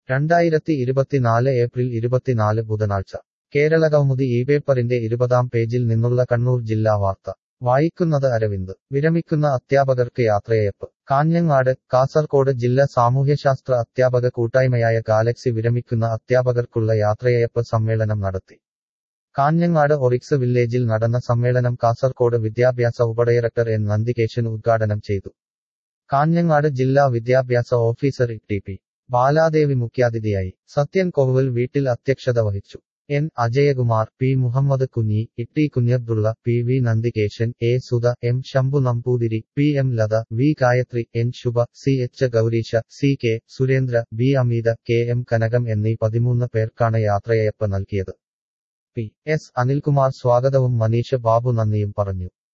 രണ്ടായിരത്തി ഇരുപത്തിനാല് ഏപ്രിൽ ഇരുപത്തിനാല് ബുധനാഴ്ച കേരള കൗമുദി ഈ പേപ്പറിന്റെ ഇരുപതാം പേജിൽ നിന്നുള്ള കണ്ണൂർ ജില്ലാ വാർത്ത വായിക്കുന്നത് അരവിന്ദ് വിരമിക്കുന്ന അധ്യാപകർക്ക് യാത്രയയപ്പ് കാഞ്ഞങ്ങാട് കാസർകോട് ജില്ലാ സാമൂഹ്യശാസ്ത്ര അധ്യാപക കൂട്ടായ്മയായ ഗാലക്സി വിരമിക്കുന്ന അധ്യാപകർക്കുള്ള യാത്രയയപ്പ് സമ്മേളനം നടത്തി കാഞ്ഞങ്ങാട് ഒറിക്സ് വില്ലേജിൽ നടന്ന സമ്മേളനം കാസർകോട് വിദ്യാഭ്യാസ ഉപഡയറക്ടർ എൻ നന്ദികേശൻ ഉദ്ഘാടനം ചെയ്തു കാഞ്ഞങ്ങാട് ജില്ലാ വിദ്യാഭ്യാസ ഓഫീസർ ടി പി ബാലാദേവി മുഖ്യാതിഥിയായി സത്യൻ കോവുൽ വീട്ടിൽ അധ്യക്ഷത വഹിച്ചു N Ajayakumar P Muhammad Kunhi Itti Kunhabdulla P V Nandikesan A Sudha M Shambhu Namboothiri P M Latha V Gayathri N Shubha C H Gaureesha C K Surendra B Ameetha K M Kanakam എന്നീ പതിമൂന്ന് പേർക്കാണ് യാത്രയയപ്പ് നൽകിയത് പി എസ് അനിൽകുമാർ സ്വാഗതവും മനീഷ് ബാബു നന്ദിയും പറഞ്ഞു